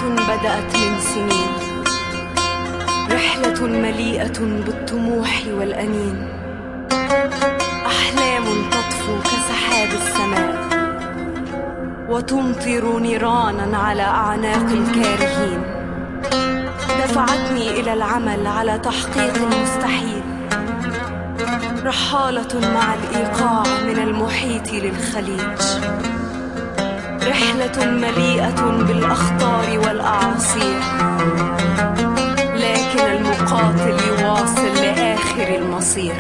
بدأت من سنين رحلة مليئة بالطموح والأنين أحلام تطفو كسحاب السماء وتمطر نيرانا على أعناق الكارهين دفعتني إلى العمل على تحقيق المستحيل رحالة مع الإيقاع من المحيط للخليج رحلة مليئة بالأخطار والأعاصير لكن المقاتل يواصل لآخر المصير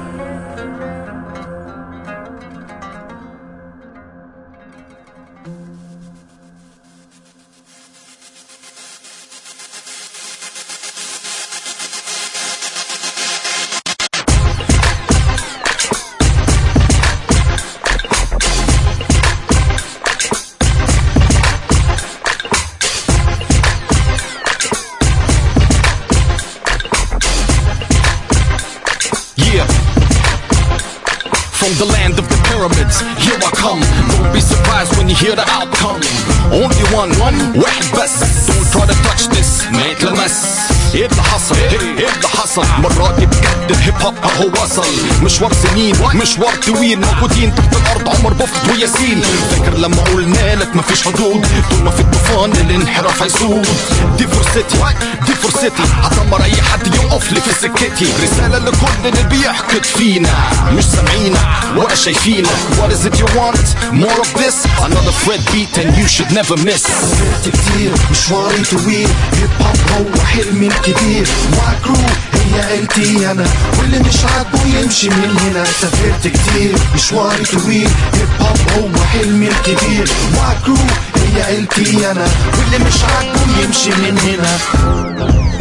Yeah. From the land of the pyramids, here I come. Don't be surprised when you hear the outcome. Only one, one, واحد بس. Don't try to touch this, ما يتلمس. ايه اللي حصل؟ ايه اللي حصل؟ مرة دي بجد الهيب هوب اهو وصل. مشوار سنين، مشوار طويل، موجودين تحت الارض عمر بوفت وياسين. فاكر لما قلنا لك مفيش حدود، طول ما في الطوفان الانحراف هيسود. دي فرصتي، دي فرصتي، هدمر اي حد يقف لي في سكتي. رسالة لكل اللي بيحقد فينا، مش سامعينا ولا شايفينا. What is it you want? More of this? Another Fred beat and you should never miss. سافرت كتير مشواري طويل هيب هوب هو حلمي الكبير مع كرو هي عيلتي انا واللي مش عاجبه يمشي من هنا سافرت كتير مشواري طويل هيب هوب هو حلمي الكبير مع كرو هي عيلتي انا واللي مش عاجبه يمشي من هنا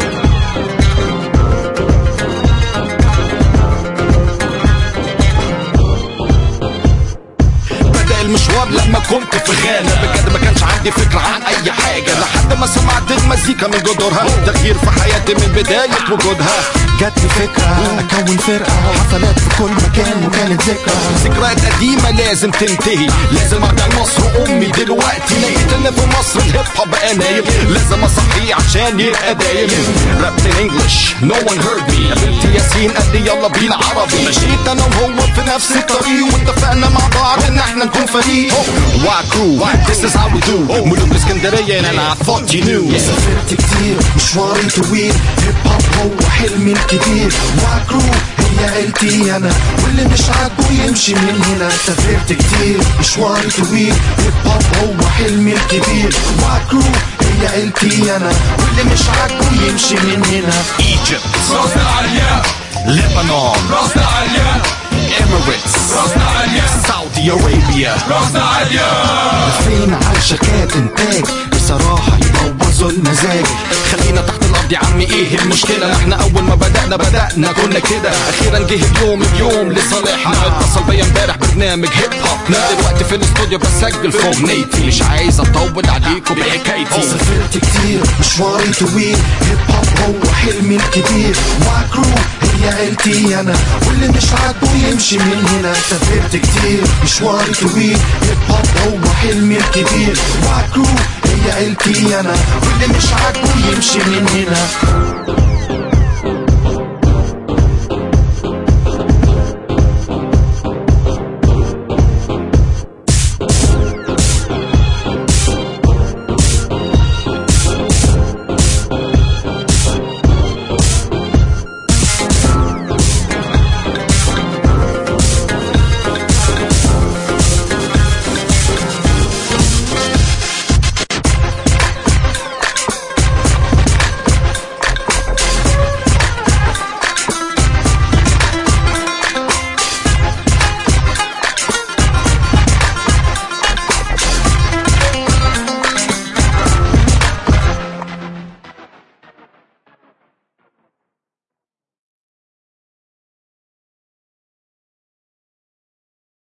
بدأ المشوار لما كنت في غانا بجد ما كانش عندي فكرة عن أي حاجة لحد ما سمعت المزيكا من جذورها تغيير في حياتي من بداية وجودها جاتني فكرة أكون فرقة حفلات في كل مكان وكانت ذكرى ذكريات قديمة لازم تنتهي لازم ارجع لمصر امي دلوقتي لقيت ان في مصر الهيب هوب بقى نايم لازم اصحيه عشان يبقى دايم رابت ان انجلش نو ون هيرد مي قابلت ياسين قال لي يلا بينا عربي مشيت انا وهو في نفس الطريق واتفقنا مع بعض ان احنا نكون فريق واي كرو this is how we do ملوك اسكندرية and I thought you knew سافرت كتير مشواري طويل هيب هوب هو حلمي الكبير مع كرو هي عيلتي انا واللي مش عاجبه يمشي من هنا سافرت كتير مشواري طويل هيب هوب هو حلمي الكبير مع كرو هي عيلتي انا واللي مش عاجبه يمشي من هنا Egypt راسنا عالية Lebanon راسنا عالية Emirates راسنا عالية Saudi Arabia راسنا عالية فين على شركات انتاج بصراحة يبوظوا المزاج خلينا تحت الارض يا عمي ايه المشكله احنا اول ما بدانا بدانا كنا كده اخيرا جه اليوم اليوم لصالحنا اتصل بيا امبارح برنامج هيب هوب لا دلوقتي في الاستوديو بسجل في اغنيتي مش عايز اطول عليكم بحكايتي سافرت كتير مشواري طويل هيب هوب هو حلمي الكبير مع كرو هي عيلتي انا واللي مش عاجبه يمشي من هنا سافرت كتير مشواري طويل هيب هوب هو حلمي الكبير مع كرو هي عيلتي انا واللي مش عاجبه يمشي من هنا